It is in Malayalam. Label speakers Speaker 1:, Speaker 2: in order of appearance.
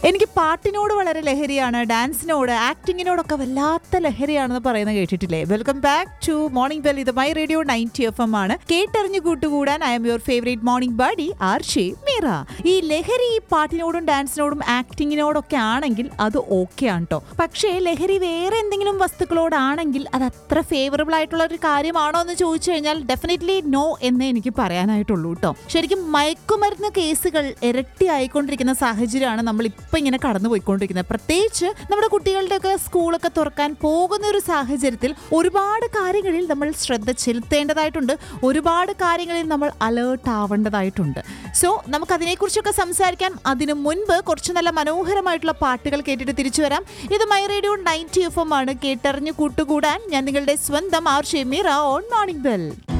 Speaker 1: എനിക്ക് പാട്ടിനോട് വളരെ ലഹരിയാണ് ഡാൻസിനോട് ആക്ടിങ്ങിനോടൊക്കെ വല്ലാത്ത ലഹരിയാണെന്ന് പറയുന്നത് കേട്ടിട്ടില്ലേ welcome back to morning bell ഇത് my radio ninety F M ആണ് കേട്ടറിഞ്ഞു കൂട്ടുകൂടാൻ I'm your favourite morning buddy Arshi Meera ഈ ലഹരി ഈ പാട്ടിനോടും ഡാൻസിനോടും ആക്ടിങ്ങിനോടൊക്കെ ആണെങ്കിൽ അത് ഓക്കെ ആണ് കേട്ടോ പക്ഷേ ലഹരി വേറെ എന്തെങ്കിലും വസ്തുക്കളോടാണെങ്കിൽ അത് അത്ര ഫേവറബിൾ ആയിട്ടുള്ള ഒരു കാര്യമാണോ എന്ന് ചോദിച്ചു കഴിഞ്ഞാൽ ഡെഫിനറ്റ്ലി നോ എന്നേ എനിക്ക് പറയാനായിട്ടുള്ളൂ കേട്ടോ ശരിക്കും മയക്കുമരുന്ന് കേസുകൾ ഇരട്ടി ആയിക്കൊണ്ടിരിക്കുന്ന സാഹചര്യമാണ് നമ്മൾ ഇപ്പൊ ഇങ്ങനെ കടന്നു പോയിക്കൊണ്ടിരിക്കുന്നത് പ്രത്യേകിച്ച് നമ്മുടെ കുട്ടികളുടെയൊക്കെ സ്കൂളൊക്കെ തുറക്കാൻ പോകുന്ന ഒരു സാഹചര്യത്തിൽ ഒരുപാട് കാര്യങ്ങളിൽ നമ്മൾ ശ്രദ്ധ ചെലുത്തേണ്ടതായിട്ടുണ്ട് ഒരുപാട് കാര്യങ്ങളിൽ നമ്മൾ അലേർട്ട് ആവേണ്ടതായിട്ടുണ്ട് സോ നമുക്ക് അതിനെക്കുറിച്ചൊക്കെ സംസാരിക്കാൻ അതിനു മുൻപ് കുറച്ച് നല്ല മനോഹരമായിട്ടുള്ള പാട്ടുകൾ കേട്ടിട്ട് തിരിച്ചു വരാം ഇത് my radio ninety F M ആണ് കേട്ടറിഞ്ഞ് കൂട്ടുകൂടാൻ ഞാൻ നിങ്ങളുടെ സ്വന്തം R Shemeera on morning bell